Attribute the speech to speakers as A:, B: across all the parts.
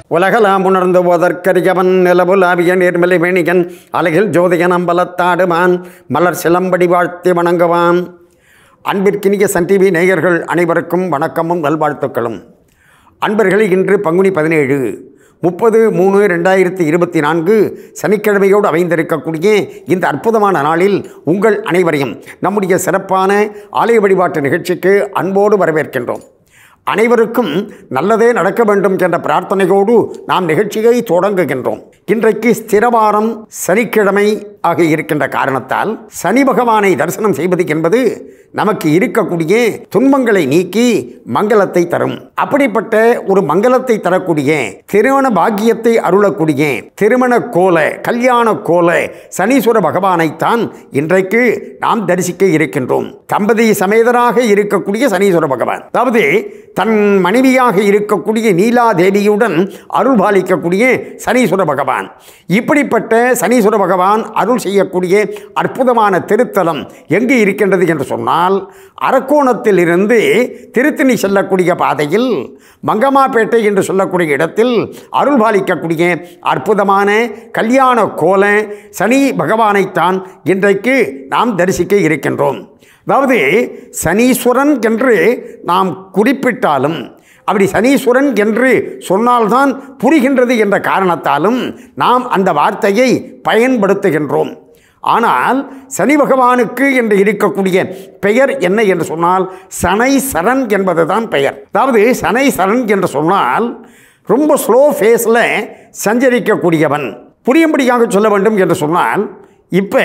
A: உலகலாம் உணர்ந்து போதற்கரியவன் நிலவுலாவிய நீர்மலை வேணியன் அலகில் ஜோதியன் அம்பலத்தாடுவான் மலர் சிலம்படி வாழ்த்தி வணங்குவான் அன்பிற்கினிய சன் டிவி நேயர்கள் அனைவருக்கும் வணக்கமும் நல்வாழ்த்துக்களும் அன்பர்களே இன்று பங்குனி பதினேழு முப்பது மூணு ரெண்டாயிரத்தி இருபத்தி நான்கு சனிக்கிழமையோடு அமைந்திருக்கக்கூடிய இந்த அற்புதமான நாளில் உங்கள் அனைவரையும் நம்முடைய சிறப்பான ஆலய வழிபாட்டு நிகழ்ச்சிக்கு அன்போடு வரவேற்கின்றோம் அனைவருக்கும் நல்லதே நடக்க வேண்டும் என்ற பிரார்த்தனையோடு நாம் நிகழ்ச்சியை தொடங்குகின்றோம் இன்றைக்கு ஸ்திரவாரம் சனிக்கிழமை ஆக இருக்கின்ற காரணத்தால் சனி பகவானை தரிசனம் செய்வது என்பது நமக்கு இருக்கக்கூடிய துன்பங்களை நீக்கி மங்களத்தை தரும் அப்படிப்பட்ட ஒரு மங்களத்தை தரக்கூடிய திருமண பாக்கியத்தை அருளக்கூடிய திருமண கோல கல்யாண கோல சனீஸ்வர பகவானைத்தான் இன்றைக்கு நாம் தரிசிக்க இருக்கின்றோம் தம்பதி சமேதராக இருக்கக்கூடிய சனீஸ்வர பகவான் அதாவது தன் மனைவியாக இருக்கக்கூடிய நீலாதேவியுடன் அருள் பாலிக்கக்கூடிய சனீஸ்வர பகவான் இப்படிப்பட்ட சனீஸ்வர பகவான் அருள் செய்யக்கூடிய அற்புதமான திருத்தலம் எங்கு இருக்கின்றது என்று சொன்னால் அரக்கோணத்தில் இருந்து திருத்தணி செல்லக்கூடிய பாதையில் மங்கம்மாப்பேட்டை என்று சொல்லக்கூடிய இடத்தில் அருள் பாலிக்கக்கூடிய அற்புதமான கல்யாண கோல சனி பகவானைத்தான் இன்றைக்கு நாம் தரிசிக்க இருக்கின்றோம் அதாவது சனீஸ்வரன் என்று நாம் குறிப்பிட்டாலும் அப்படி சனீஸ்வரன் என்று சொன்னால்தான் புரிகின்றது என்ற காரணத்தாலும் நாம் அந்த வார்த்தையை பயன்படுத்துகின்றோம் ஆனால் சனி பகவானுக்கு என்று இருக்கக்கூடிய பெயர் என்ன என்று சொன்னால் சனை சரண் என்பதுதான் பெயர் அதாவது சனை சரண் என்று சொன்னால் ரொம்ப ஸ்லோ ஃபேஸில் சஞ்சரிக்கக்கூடியவன் புரியும்படியாக சொல்ல வேண்டும் என்று சொன்னால் இப்போ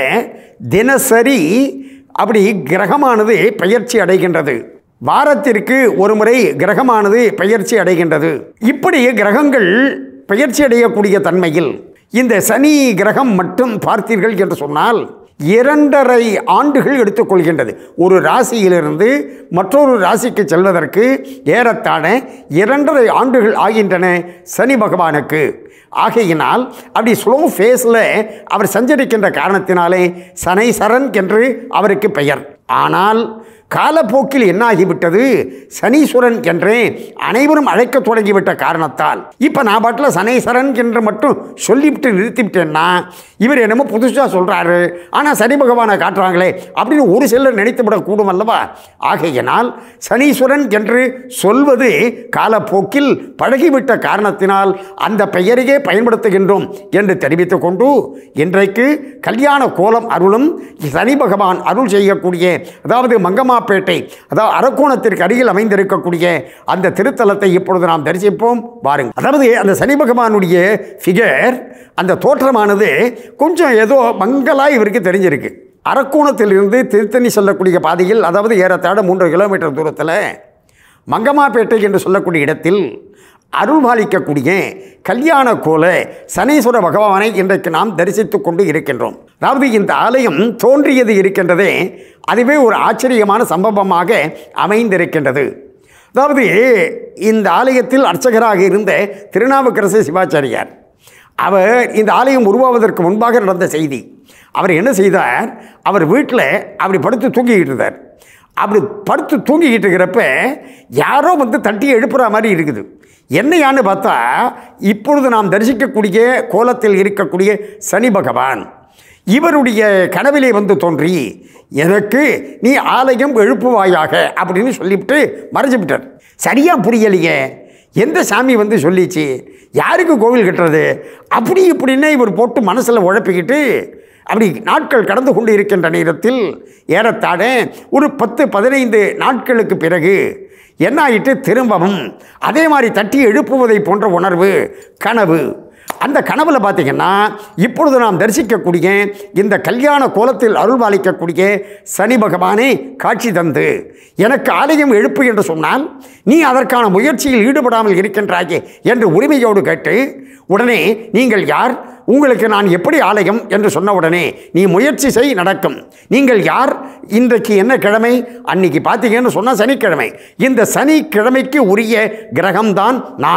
A: தினசரி அப்படி கிரகமானது பெயர்ச்சி அடைகின்றது வாரத்திற்கு ஒரு முறை கிரகமானது பெயர்ச்சி அடைகின்றது இப்படி கிரகங்கள் பெயர்ச்சி அடையக்கூடிய தன்மையில் இந்த சனி கிரகம் மட்டும் பார்த்தீர்கள் என்று சொன்னால் இரண்டரை ஆண்டுகள் எடுத்துக்கொள்கின்றது ஒரு ராசியிலிருந்து மற்றொரு ராசிக்கு செல்வதற்கு ஏறத்தாழ இரண்டரை ஆண்டுகள் ஆகின்றன சனி பகவானுக்கு ஆகையினால் அப்படி ஸ்லோ ஃபேஸில் அவர் சஞ்சரிக்கின்ற காரணத்தினாலே சனை சரண் என்று அவருக்கு பெயர் ஆனால் காலப்போக்கில் என்னாகிவிட்டது சனீஸ்வரன் என்றே அனைவரும் அழைக்க தொடங்கிவிட்ட காரணத்தால் இப்போ நான் பாட்டில் சனீஸ்வரன் என்று மட்டும் சொல்லிவிட்டு நிறுத்திவிட்டேன்னா இவர் என்னமோ புதுசாக சொல்கிறாரு ஆனால் சனி பகவானை காட்டுறாங்களே அப்படின்னு ஒரு சிலர் நினைத்து விடக்கூடும் அல்லவா ஆகையினால் சனீஸ்வரன் என்று சொல்வது காலப்போக்கில் பழகிவிட்ட காரணத்தினால் அந்த பெயரையே பயன்படுத்துகின்றோம் என்று தெரிவித்துக் கொண்டு இன்றைக்கு கல்யாண கோலம் அருளும் சனி பகவான் அருள் செய்யக்கூடிய அதாவது மங்கம்மாப்பேட்டை அதாவது அரக்கோணத்திற்கு அருகில் அமைந்திருக்கக்கூடிய அந்த திருத்தலத்தை இப்பொழுது நாம் தரிசிப்போம் வாருங்கள் அதாவது அந்த சனி பகவானுடைய ஃபிகர் அந்த தோற்றமானது கொஞ்சம் ஏதோ மங்களாக இவருக்கு தெரிஞ்சிருக்கு அரக்கோணத்திலிருந்து திருத்தணி செல்லக்கூடிய பாதையில் அதாவது ஏறத்தாழ மூன்று கிலோமீட்டர் தூரத்தில் மங்கம்மாப்பேட்டை என்று சொல்லக்கூடிய இடத்தில் அருள்பாலிக்கக்கூடிய கல்யாண கோல சனீஸ்வர பகவானை இன்றைக்கு நாம் தரிசித்து கொண்டு இருக்கின்றோம் அதாவது இந்த ஆலயம் தோன்றியது இருக்கின்றதே அதுவே ஒரு ஆச்சரியமான சம்பவமாக அமைந்திருக்கின்றது அதாவது இந்த ஆலயத்தில் அர்ச்சகராக இருந்த திருநாவுக்கரசு சிவாச்சாரியார் அவர் இந்த ஆலயம் உருவாவதற்கு முன்பாக நடந்த செய்தி அவர் என்ன செய்தார் அவர் வீட்டில் அப்படி படுத்து தூங்கிக்கிட்டு இருந்தார் அப்படி படுத்து தூங்கிக்கிட்டு இருக்கிறப்ப யாரோ வந்து தட்டி எழுப்புற மாதிரி இருக்குது என்னையான்னு பார்த்தா இப்பொழுது நாம் தரிசிக்கக்கூடிய கோலத்தில் இருக்கக்கூடிய சனி பகவான் இவருடைய கனவிலே வந்து தோன்றி எனக்கு நீ ஆலயம் எழுப்புவாயாக அப்படின்னு சொல்லிவிட்டு மறைஞ்சு விட்டார் சரியாக புரியலையே எந்த சாமி வந்து சொல்லிச்சு யாருக்கு கோவில் கட்டுறது அப்படி இப்படின்னு இவர் போட்டு மனசில் உழப்பிக்கிட்டு அப்படி நாட்கள் கடந்து கொண்டு இருக்கின்ற நேரத்தில் ஏறத்தாழ ஒரு பத்து பதினைந்து நாட்களுக்கு பிறகு என்ன ஆயிட்டு திரும்பவும் அதே மாதிரி தட்டி எழுப்புவதை போன்ற உணர்வு கனவு அந்த கனவுல பார்த்தீங்கன்னா இப்பொழுது நாம் தரிசிக்கக்கூடிய இந்த கல்யாண கோலத்தில் அருள்பாலிக்கக்கூடிய சனி பகவானே காட்சி தந்து எனக்கு ஆலயம் எழுப்பு என்று சொன்னால் நீ அதற்கான முயற்சியில் ஈடுபடாமல் இருக்கின்றாயே என்று உரிமையோடு கேட்டு உடனே நீங்கள் யார் உங்களுக்கு நான் எப்படி ஆலயம் என்று சொன்ன உடனே நீ முயற்சி செய் நடக்கும் நீங்கள் யார் இன்றைக்கு என்ன கிழமை அன்னைக்கு பார்த்தீங்கன்னு சொன்னால் சனிக்கிழமை இந்த சனிக்கிழமைக்கு உரிய கிரகம்தான் நான்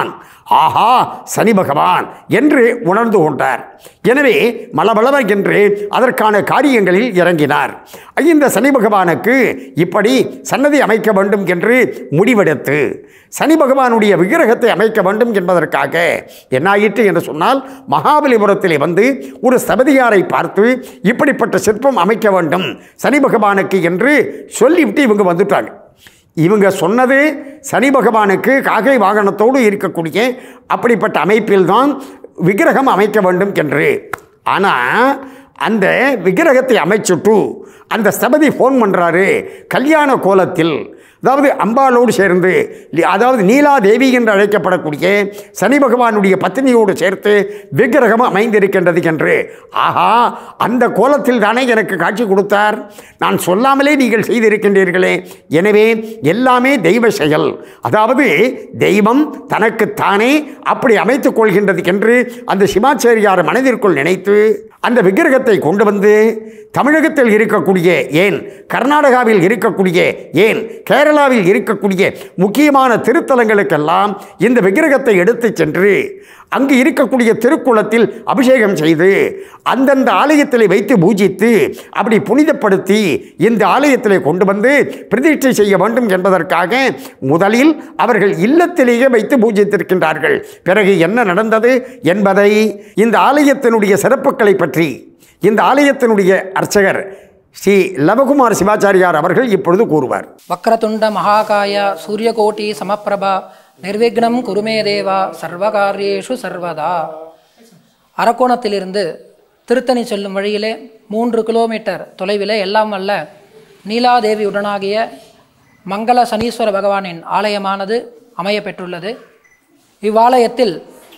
A: ஆஹா சனி பகவான் என்று உணர்ந்து கொண்டார் எனவே மலபலவ என்று அதற்கான காரியங்களில் இறங்கினார் இந்த சனி பகவானுக்கு இப்படி சன்னதி அமைக்க வேண்டும் என்று முடிவெடுத்து சனி பகவானுடைய விக்கிரகத்தை அமைக்க வேண்டும் என்பதற்காக என்னாயிற்று என்று சொன்னால் மகாபலிபுரத்திலே வந்து ஒரு ஸ்தபதியாரை பார்த்து இப்படிப்பட்ட சிற்பம் அமைக்க வேண்டும் சனி பகவானுக்கு என்று சொல்லிவிட்டு இவங்க வந்துட்டாங்க இவங்க சொன்னது சனி பகவானுக்கு காகை வாகனத்தோடு இருக்கக்கூடிய அப்படிப்பட்ட அமைப்பில்தான் விக்கிரகம் அமைக்க வேண்டும் என்று ஆனால் அந்த விக்கிரகத்தை அமைச்சுட்டு அந்த ஸ்தபதி ஃபோன் பண்ணுறாரு கல்யாண கோலத்தில் அதாவது அம்பாளோடு சேர்ந்து லி- அதாவது நீலாதேவி என்று அழைக்கப்படக்கூடிய சனி பகவானுடைய பத்தினியோடு சேர்த்து விக்கிரகம் அமைந்திருக்கின்றது என்று ஆஹா அந்த கோலத்தில் தானே எனக்கு காட்சி கொடுத்தார் நான் சொல்லாமலே நீங்கள் செய்திருக்கின்றீர்களே எனவே எல்லாமே தெய்வ செயல் அதாவது தெய்வம் தனக்குத்தானே அப்படி அமைத்துக் கொள்கின்றது என்று அந்த சிவாச்சாரியார் மனதிற்குள் நினைத்து அந்த விக்கிரகத்தை கொண்டு வந்து தமிழகத்தில் இருக்கக்கூடிய ஏன் கர்நாடகாவில் இருக்கக்கூடிய ஏன் கேரளாவில் இருக்கக்கூடிய முக்கியமான திருத்தலங்களுக்கெல்லாம் இந்த விக்கிரகத்தை எடுத்துச் சென்று அங்கு இருக்கக்கூடிய திருக்குளத்தில் அபிஷேகம் செய்து அந்தந்த ஆலயத்தில் வைத்து பூஜித்து அப்படி புனிதப்படுத்தி இந்த ஆலயத்திலே கொண்டு வந்து பிரதிஷ்டை செய்ய வேண்டும் என்பதற்காக முதலில் அவர்கள் இல்லத்திலேயே வைத்து பூஜித்திருக்கின்றார்கள் பிறகு என்ன நடந்தது என்பதை இந்த ஆலயத்தினுடைய சிறப்புகளை பற்றி இந்த ஆலயத்தினுடைய அர்ச்சகர் ஸ்ரீ லவகுமார் சிவாச்சாரியார் அவர்கள் இப்பொழுது கூறுவார்
B: வக்ரதுண்ட மகாகாய சூரியகோட்டி சமப்பிரபா நிர்விக்னம் குருமே தேவா சர்வகாரியேஷு சர்வதா அரக்கோணத்திலிருந்து திருத்தணி செல்லும் வழியிலே மூன்று கிலோமீட்டர் தொலைவிலே எல்லாம் வல்ல நீலாதேவியுடனாகிய மங்கள சனீஸ்வர பகவானின் ஆலயமானது அமைய பெற்றுள்ளது இவ்வாலயத்தில்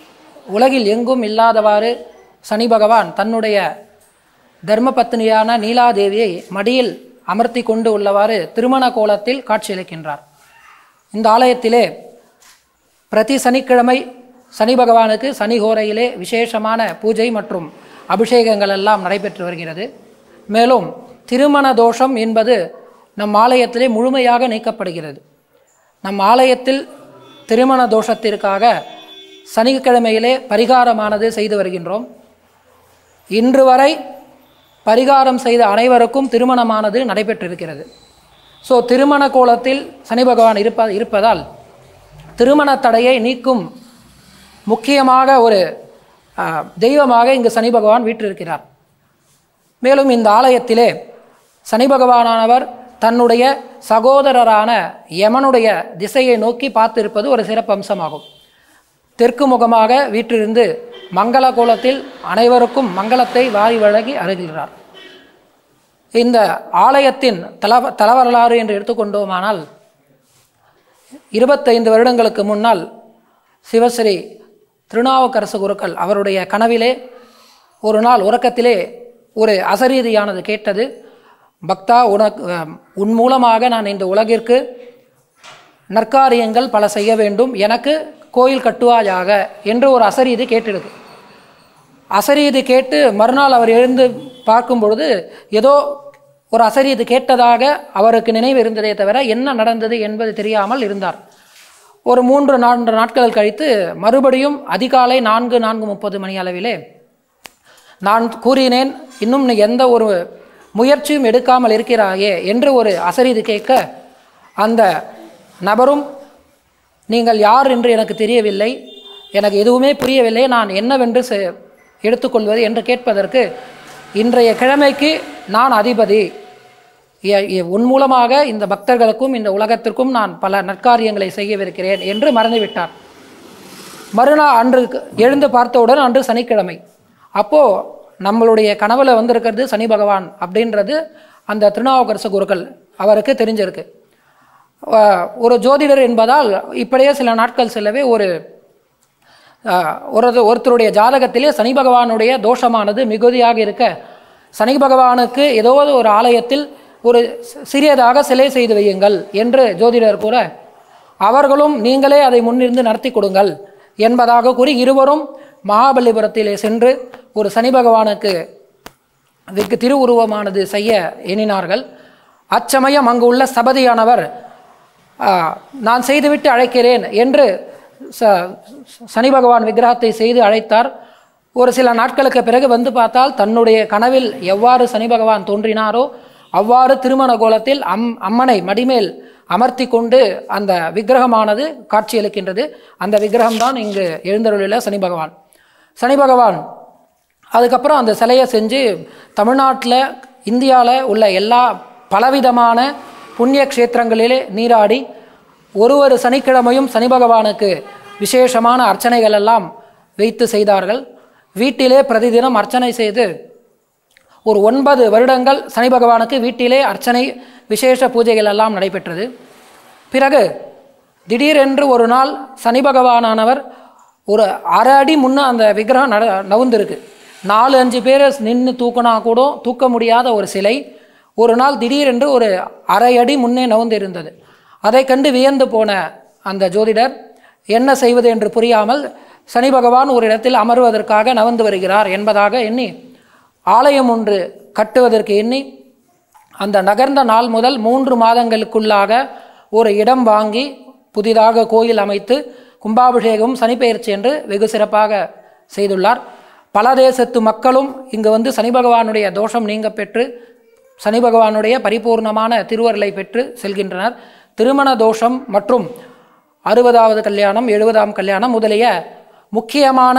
B: உலகில் எங்கும் இல்லாதவாறு சனி பகவான் தன்னுடைய தர்மபத்னியான நீலாதேவியை மடியில் அமர்த்தி கொண்டு உள்ளவாறு திருமண கோலத்தில் காட்சியளிக்கின்றார் இந்த ஆலயத்திலே பிரதி சனிக்கிழமை சனி பகவானுக்கு சனிகோரையிலே விசேஷமான பூஜை மற்றும் அபிஷேகங்கள் எல்லாம் நடைபெற்று வருகிறது மேலும் திருமண தோஷம் என்பது நம் ஆலயத்திலே முழுமையாக நீக்கப்படுகிறது நம் ஆலயத்தில் திருமண தோஷத்திற்காக சனிக்கிழமையிலே பரிகாரமானது செய்து வருகின்றோம் இன்று வரை பரிகாரம் செய்த அனைவருக்கும் திருமணமானது நடைபெற்றிருக்கிறது ஸோ திருமண கோலத்தில் சனி பகவான் இருப்ப இருப்பதால் திருமண தடையை நீக்கும் முக்கியமாக ஒரு ஆ, தெய்வமாக இங்கு சனி பகவான் வீற்றிருக்கிறார் மேலும் இந்த ஆலயத்திலே சனி பகவானானவர் தன்னுடைய சகோதரரான யமனுடைய திசையை நோக்கி பார்த்திருப்பது ஒரு சிறப்பம்சமாகும் தெற்கு முகமாக வீற்றிருந்து மங்கள கோலத்தில் அனைவருக்கும் மங்களத்தை வாரி வழங்கி அருகிறார் இந்த ஆலயத்தின் தல தலவரலாறு என்று எடுத்துக்கொண்டோமானால் இருபத்தைந்து வருடங்களுக்கு முன்னால் சிவஸ்ரீ திருநாவுக்கரசு குருக்கள் அவருடைய கனவிலே ஒரு நாள் உறக்கத்திலே ஒரு அசரீதியானது கேட்டது பக்தா உனக்கு அஹ், உன் மூலமாக நான் இந்த உலகிற்கு நற்காரியங்கள் பல செய்ய வேண்டும் எனக்கு கோயில் கட்டுவாயாக என்று ஒரு அசரீதி கேட்டிருக்கு அசரீது கேட்டு மறுநாள் அவர் எழுந்து பார்க்கும் பொழுது ஏதோ ஒரு அசரீது கேட்டதாக அவருக்கு நினைவு இருந்ததே தவிர என்ன நடந்தது என்பது தெரியாமல் இருந்தார் ஒரு மூன்று நான்கு நாட்கள் கழித்து மறுபடியும் அதிகாலை நான்கு நான்கு முப்பது மணி அளவிலே நான் கூறினேன் இன்னும் நீ எந்த ஒரு முயற்சியும் எடுக்காமல் இருக்கிறாயே என்று ஒரு அசரீது கேட்க அந்த நபரும் நீங்கள் யார் என்று எனக்கு தெரியவில்லை எனக்கு எதுவுமே புரியவில்லை நான் என்னவென்று செ- எடுத்துக்கொள்வது என்று கேட்பதற்கு இன்றைய கிழமைக்கு நான் அதிபதி எ- எ- உன் மூலமாக இந்த பக்தர்களுக்கும் இந்த உலகத்திற்கும் நான் பல நற்காரியங்களை செய்யவிருக்கிறேன் என்று மறந்துவிட்டார் மறுநாள் அன்று எழுந்து பார்த்தவுடன் அன்று சனிக்கிழமை அப்போது நம்மளுடைய கனவுல வந்திருக்கிறது சனி பகவான் அப்படின்றது அந்த திருநாவுக்கரசு குருக்கள் அவருக்கு தெரிஞ்சிருக்கு அஹ் ஒரு ஜோதிடர் என்பதால் இப்படியே சில நாட்கள் செல்லவே ஒரு அஹ், ஒரு ஒருத்தருடைய ஜாதகத்திலே சனி பகவானுடைய தோஷமானது மிகுதியாக இருக்க சனி பகவானுக்கு ஏதோ ஒரு ஆலயத்தில் ஒரு சி- சிறியதாக சிலை செய்து வையுங்கள் என்று ஜோதிடர் கூற அவர்களும் நீங்களே அதை முன்னிருந்து நடத்தி கொடுங்கள் என்பதாக கூறி இருவரும் மகாபலிபுரத்திலே சென்று ஒரு சனி பகவானுக்கு அதற்கு திருவுருவமானது செய்ய எண்ணினார்கள் அச்சமயம் அங்கு உள்ள சபதியானவர் "ஆ, நான் செய்துவிட்டு அழைக்கிறேன் என்று ச சனி பகவான் விக்கிரகத்தை செய்து அழைத்தார் ஒரு சில நாட்களுக்கு பிறகு வந்து பார்த்தால் தன்னுடைய கனவில் எவ்வாறு சனி பகவான் தோன்றினாரோ அவ்வாறு திருமண கோலத்தில் அம் அம்மனை மடிமேல் அமர்த்தி கொண்டு அந்த விக்கிரகமானது காட்சியளிக்கின்றது அந்த விக்கிரகம்தான் இங்கு எழுந்தருளில சனி பகவான் சனி பகவான் அதுக்கப்புறம் அந்த சிலையை செஞ்சு தமிழ்நாட்டில் இந்தியாவில் உள்ள எல்லா பலவிதமான புண்ணிய க்ஷேத்திரங்களிலே நீராடி ஒரு ஒரு சனிக்கிழமையும் சனி பகவானுக்கு விசேஷமான அர்ச்சனைகள் எல்லாம் வைத்து செய்தார்கள் வீட்டிலே பிரதிதினம் அர்ச்சனை செய்து ஒரு ஒன்பது வருடங்கள் சனி பகவானுக்கு வீட்டிலே அர்ச்சனை விசேஷ பூஜைகள் எல்லாம் நடைபெற்றது பிறகு திடீரென்று ஒரு நாள் சனி பகவானானவர் ஒரு அரை அடி முன்னே அந்த விக்கிரகம் நட நவுந்திருக்கு நாலு அஞ்சு பேரை நின்று தூக்கினா கூட தூக்க முடியாத ஒரு சிலை ஒரு நாள் திடீரென்று ஒரு அரை அடி முன்னே நவுந்து இருந்தது அதை கண்டு வியந்து போன அந்த ஜோதிடர் என்ன செய்வது என்று புரியாமல் சனி பகவான் ஒரு இடத்தில் அமர்வதற்காக நவந்து வருகிறார் என்பதாக எண்ணி ஆலயம் ஒன்று கட்டுவதற்கு எண்ணி அந்த நகர்ந்த நாள் முதல் மூன்று மாதங்களுக்குள்ளாக ஒரு இடம் வாங்கி புதிதாக கோயில் அமைத்து கும்பாபிஷேகம் சனிப்பெயர்ச்சி என்று வெகு சிறப்பாக செய்துள்ளார் பல தேசத்து மக்களும் இங்கு வந்து சனி பகவானுடைய தோஷம் நீங்க பெற்று சனி பகவானுடைய பரிபூர்ணமான திருவருளை பெற்று செல்கின்றனர் திருமண தோஷம் மற்றும் அறுபதாவது கல்யாணம் எழுபதாம் கல்யாணம் முதலிய முக்கியமான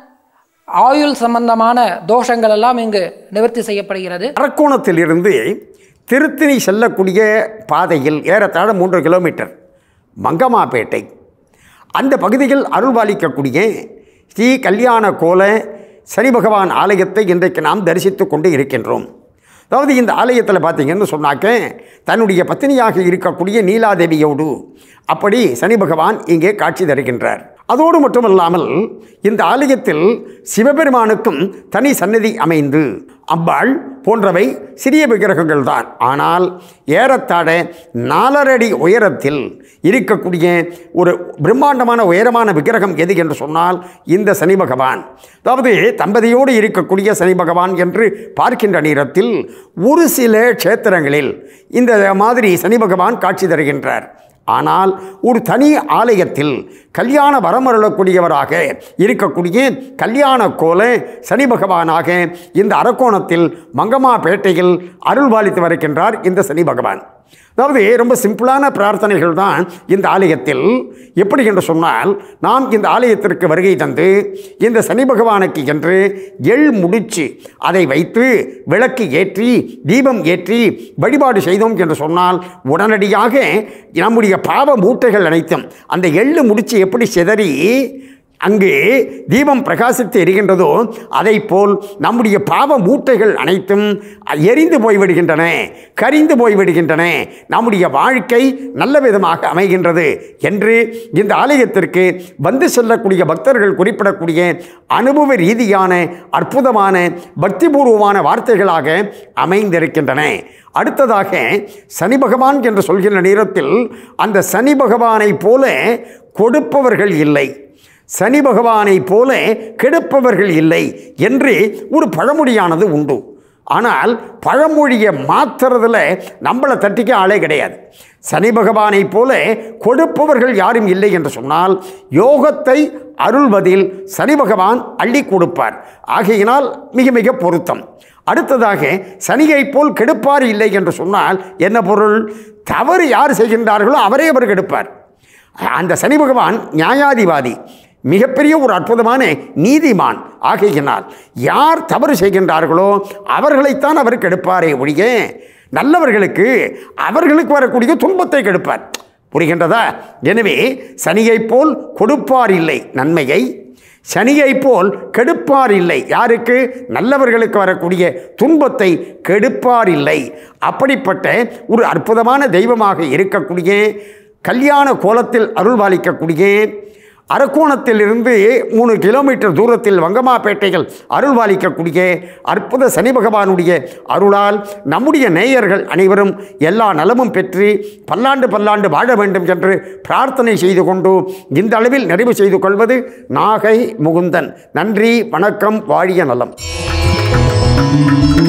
B: ஆயுள் சம்பந்தமான தோஷங்கள் எல்லாம் இங்கு நிவர்த்தி செய்யப்படுகிறது
A: அரக்கோணத்திலிருந்து திருத்தணி செல்லக்கூடிய பாதையில் ஏறத்தாழ மூன்று கிலோமீட்டர் மங்கம்மாப்பேட்டை அந்த பகுதியில் அருள்பாலிக்கக்கூடிய ஸ்ரீ கல்யாண கோல சனி பகவான் ஆலயத்தை இன்றைக்கு நாம் தரிசித்து கொண்டு இருக்கின்றோம் அதாவது இந்த ஆலயத்தில் பார்த்தீங்கன்னு சொன்னாக்க தன்னுடைய பத்தினியாக இருக்கக்கூடிய நீலாதேவியோடு அப்படி சனி பகவான் இங்கே காட்சி தருகின்றார் அதோடு மட்டுமல்லாமல் இந்த ஆலயத்தில் சிவபெருமானுக்கும் தனி சன்னதி அமைந்து அம்பாள் போன்றவை சிறிய விக்கிரகங்கள் தான் ஆனால் ஏறத்தாழ நாலரடி உயரத்தில் இருக்கக்கூடிய ஒரு பிரம்மாண்டமான உயரமான விக்கிரகம் எது என்று சொன்னால் இந்த சனி பகவான் அதாவது தம்பதியோடு இருக்கக்கூடிய சனி பகவான் என்று பார்க்கின்ற நேரத்தில் ஒரு சில க்ஷேத்திரங்களில் இந்த மாதிரி சனி பகவான் காட்சி தருகின்றார் ஆனால் ஒரு தனி ஆலயத்தில் கல்யாண வரமருளக்கூடியவராக இருக்கக்கூடிய கல்யாண கோல சனி பகவானாக இந்த அரக்கோணத்தில் மங்கம்மாப்பேட்டையில் அருள்பாலித்து வருகின்றார் இந்த சனி பகவான் அதாவது ரொம்ப சிம்பிளான பிரார்த்தனைகள் தான் இந்த ஆலயத்தில் எப்படி என்று சொன்னால் நாம் இந்த ஆலயத்திற்கு வருகை தந்து இந்த சனி பகவானுக்கு என்று எள் முடிச்சு அதை வைத்து விளக்கு ஏற்றி தீபம் ஏற்றி வழிபாடு செய்தோம் என்று சொன்னால் உடனடியாக நம்முடைய பாவ மூட்டைகள் அனைத்தும் அந்த எள்ளு முடிச்சு எப்படி சிதறி அங்கு தீபம் பிரகாசித்து எரிகின்றதோ அதை போல் நம்முடைய பாவ மூட்டைகள் அனைத்தும் எரிந்து போய்விடுகின்றன கரிந்து போய்விடுகின்றன நம்முடைய வாழ்க்கை நல்ல விதமாக அமைகின்றது என்று இந்த ஆலயத்திற்கு வந்து செல்லக்கூடிய பக்தர்கள் குறிப்பிடக்கூடிய அனுபவ ரீதியான அற்புதமான பக்திபூர்வமான வார்த்தைகளாக அமைந்திருக்கின்றன அடுத்ததாக சனி பகவான் என்று சொல்கின்ற நேரத்தில் அந்த சனி பகவானைப் போல கொடுப்பவர்கள் இல்லை சனி பகவானைப் போல கெடுப்பவர்கள் இல்லை என்று ஒரு பழமொழியானது உண்டு ஆனால் பழமொழியை மாத்துறதுல நம்மளை தட்டிக்க ஆளே கிடையாது சனி பகவானைப் போல கொடுப்பவர்கள் யாரும் இல்லை என்று சொன்னால் யோகத்தை அருள்வதில் சனி பகவான் அள்ளி கொடுப்பார் ஆகையினால் மிக மிக பொருத்தம் அடுத்ததாக சனியைப் போல் கெடுப்பார் இல்லை என்று சொன்னால் என்ன பொருள் தவறு யார் செய்கின்றார்களோ அவரே அவர் கெடுப்பார் அந்த சனி பகவான் நியாயாதிவாதி மிகப்பெரிய ஒரு அற்புதமான நீதிமான் ஆகையினால் யார் தவறு செய்கின்றார்களோ அவர்களைத்தான் அவர் கெடுப்பாரே ஒழிய நல்லவர்களுக்கு அவர்களுக்கு வரக்கூடிய துன்பத்தை கெடுப்பார் புரிகின்றதா எனவே சனியைப் போல் கொடுப்பார் இல்லை நன்மையை சனியைப் போல் கெடுப்பார் இல்லை யாருக்கு நல்லவர்களுக்கு வரக்கூடிய துன்பத்தை கெடுப்பார் இல்லை அப்படிப்பட்ட ஒரு அற்புதமான தெய்வமாக இருக்கக்கூடிய கல்யாண கோலத்தில் அருள்பாலிக்கக்கூடிய அரக்கோணத்திலிருந்து மூணு கிலோமீட்டர் தூரத்தில் வங்கமாப்பேட்டையில் அருள்பாலிக்கக்கூடிய அற்புத சனி பகவானுடைய அருளால் நம்முடைய நேயர்கள் அனைவரும் எல்லா நலமும் பெற்று பல்லாண்டு பல்லாண்டு வாழ வேண்டும் என்று பிரார்த்தனை செய்து கொண்டு இந்த அளவில் நிறைவு செய்து கொள்வது நாகை முகுந்தன் நன்றி வணக்கம் வாழிய நலம்